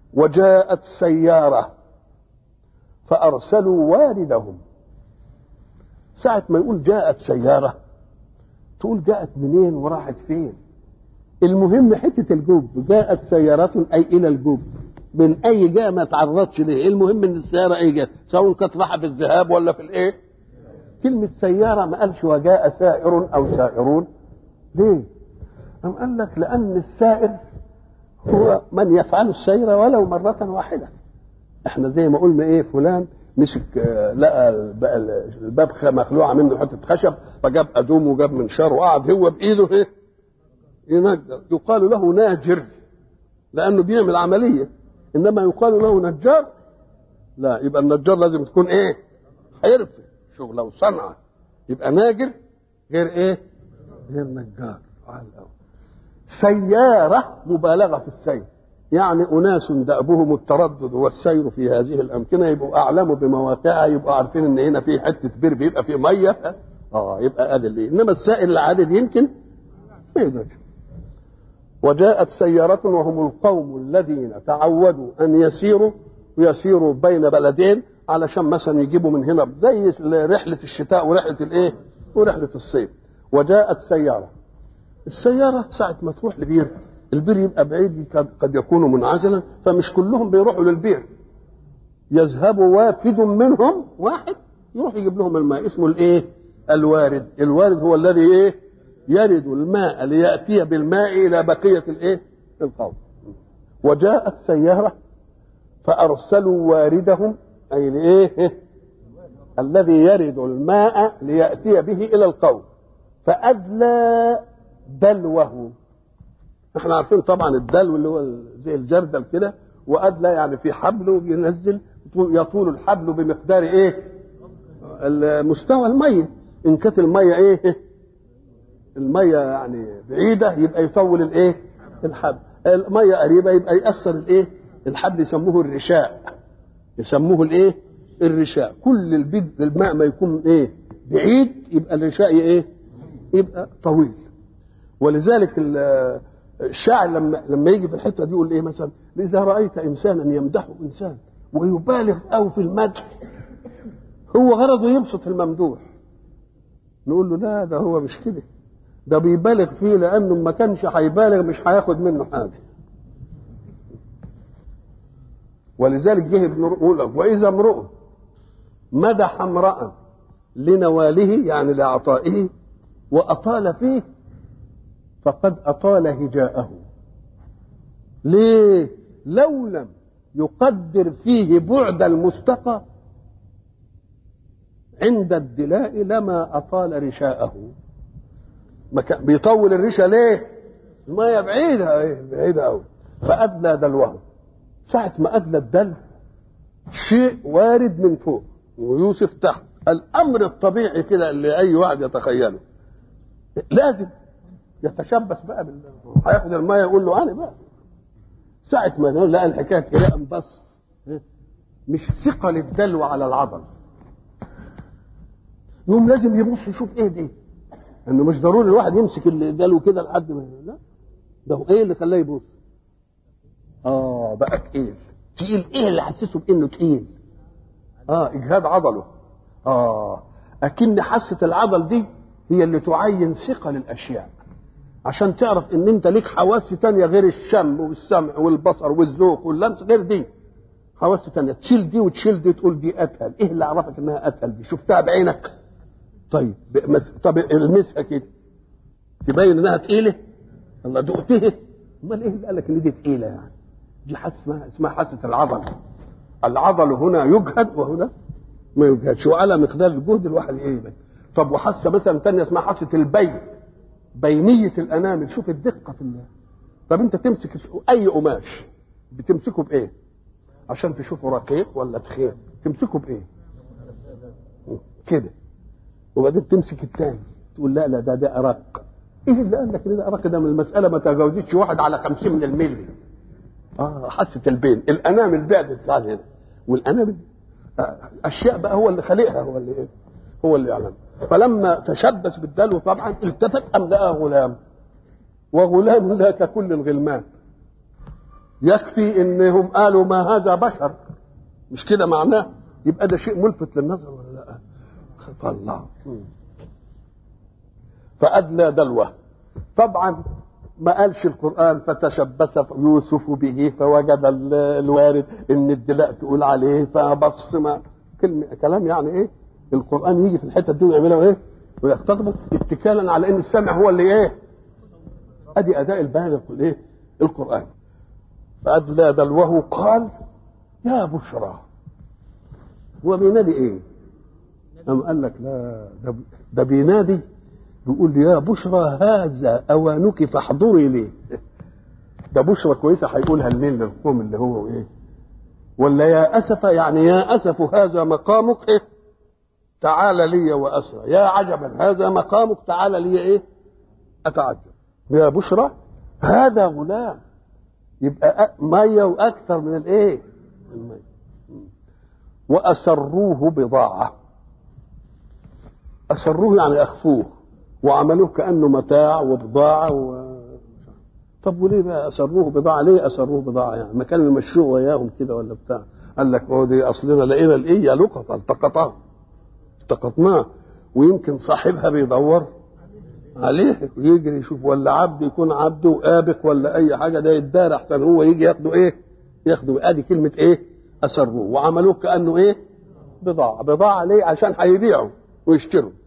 وجاءت سيارة فأرسلوا واردهم ساعة ما يقول جاءت سيارة تقول جاءت منين وراحت فين المهم حتة الجوب جاءت سيارة أي إلى الجوب من أي جهة ما تعرضش ليه المهم إن السيارة أي جهة سواء كانت رايحة في الذهاب ولا في الإيه كلمة سيارة ما قالش وجاء سائر أو سائرون ليه؟ أم قال لك لأن السائر هو من يفعل السير ولو مرة واحدة احنا زي ما قلنا ايه فلان مسك آه، لقى الب- الباب خ- مخلوعه منه حته خشب فجاب ادوم وجاب منشار وقعد هو بايده ايه ينجر يقال له ناجر لانه بيعمل عمليه انما يقال له نجار لا يبقى النجار لازم تكون ايه حرفه شغله وصنعه يبقى ناجر غير ايه غير نجار على الأول. سيارة مبالغة في السير يعني أناس دأبهم التردد والسير في هذه الأمكنة يبقوا أعلموا بمواقعها يبقوا عارفين إن هنا في حتة بير بيبقى فيه مية اه يبقى ادي اللي إنما السائل العادي يمكن ما يقدرش وجاءت سيارة وهم القوم الذين تعودوا أن يسيروا ويسيروا بين بلدين علشان مثلا يجيبوا من هنا زي رحلة الشتاء ورحلة الإيه؟ ورحلة الصيف وجاءت سيارة السيارة ساعة ما تروح لبير البير يبقى بعيد قد- قد يكون منعزلا فمش كلهم بيروحوا للبير يذهب وافد منهم واحد يروح يجيب لهم الماء اسمه الايه الوارد الوارد هو الذي ايه يرد الماء لياتي بالماء الى بقيه الايه القوم وجاءت سياره فارسلوا واردهم اي لايه الذي يرد الماء لياتي به الى القوم فادلى دلوه احنا عارفين طبعا الدلو اللي هو زي الجردل كده وادلى يعني في حبل وبينزل يطول الحبل بمقدار ايه مستوى الميه ان كانت الميه ايه الميه يعني بعيده يبقى يطول الايه الحبل الميه قريبه يبقى ياثر الايه الحبل يسموه الرشاء يسموه الايه الرشاء كل البد الماء ما يكون ايه بعيد يبقى الرشاء ايه يبقى طويل ولذلك ال- الشاعر لما لما يجي في الحته دي يقول ايه مثلا اذا رايت انسانا يمدحه انسان ويبالغ او في المدح هو غرضه يبسط الممدوح نقول له لا ده هو مش كده ده بيبالغ فيه لانه ما كانش هيبالغ مش هياخد منه حاجه ولذلك جه ابن يقول لك واذا امرؤ مدح امرأ لنواله يعني لعطائه واطال فيه فقد اطال هجاءه ليه لو لم يقدر فيه بعد المستقى عند الدلاء لما اطال رشاءه ما كان بيطول الرشا ليه الميه بعيده ايه بعيده قوي فادلى دلوه ساعه ما ادلى الدلو شيء وارد من فوق ويوسف تحت الامر الطبيعي كده اللي اي واحد يتخيله لازم يتشبث بقى بال هياخد الميه يقول له انا بقى ساعة ما نقول لقى الحكاية كده انبص مش ثقل الدلو على العضل يوم لازم يبص يشوف ايه دي انه مش ضروري الواحد يمسك الدلو كده لحد ما لا ده هو ايه اللي خلاه يبص اه بقى تقيل تقيل ايه اللي حسسه بانه تقيل اه اجهاد عضله اه اكن حاسه العضل دي هي اللي تعين ثقل الاشياء عشان تعرف ان انت ليك حواس تانية غير الشم والسمع والبصر والذوق واللمس غير دي حواس تانية تشيل دي وتشيل دي تقول دي اتقل ايه اللي عرفك انها اتقل دي شفتها بعينك طيب بمس... طب المسها كده تبين انها تقيله الله دقتها امال ايه اللي قال لك ان دي تقيله يعني دي حاسه اسمها اسمها حاسه العضل العضل هنا يجهد وهنا ما يجهدش وعلى مقدار الجهد الواحد ايه طب وحاسه مثلا ثانيه اسمها حاسه البين بينيه الانامل شوف الدقه في الله طب انت تمسك اي قماش بتمسكه بايه عشان تشوفه رقيق ولا تخين تمسكه بايه كده وبعدين تمسك الثاني تقول لا لا ده ده ارق ايه اللي قال لك ان ده ارق ده من المساله ما تجاوزتش واحد على خمسين من الملي اه حاسه البين الانامل بعدت عن هنا والانامل اشياء بقى هو اللي خالقها هو اللي إيه؟ هو اللي يعلم فلما تشبث بالدلو طبعا التفت ام لقى غلام وغلام لا ككل الغلمان يكفي انهم قالوا ما هذا بشر مش كده معناه يبقى ده شيء ملفت للنظر ولا لا طلع فأدلى دلوه طبعا ما قالش القرآن فتشبث يوسف به فوجد الوارد ان الدلاء تقول عليه فبص ما كلمة كلام يعني ايه القرآن يجي في الحتة دي ويعملها ايه ويختطبه اتكالا على ان السمع هو اللي ايه ادي اداء البيان ايه القرآن فأدلى دلوه قال يا بشرى هو بينادي ايه قام قال لك لا ده, ده بينادي بيقول يا بشرى هذا اوانك فاحضري لي ده بشرى كويسه هيقولها لمين للقوم اللي هو ايه ولا يا اسف يعني يا اسف هذا مقامك ايه تعال لي واسرى يا عجبا هذا مقامك تعال لي ايه اتعجب يا بشرى هذا غلام يبقى ميه واكثر من الايه الميه واسروه بضاعه اسروه يعني اخفوه وعملوه كانه متاع وبضاعه و... طب وليه بقى اسروه بضاعه ليه اسروه بضاعه يعني ما كانوا يمشوه وياهم كده ولا بتاع قال لك هو دي اصلنا لقينا الايه لقطه التقطاه التقطناه ويمكن صاحبها بيدور عليه يجري يشوف ولا عبد يكون عبده وآبق ولا اي حاجه ده يتدار احسن هو يجي ياخده ايه ياخده ادي كلمه ايه اسروه وعملوه كانه ايه بضاعه بضاعه ليه عشان هيبيعوا ويشتروا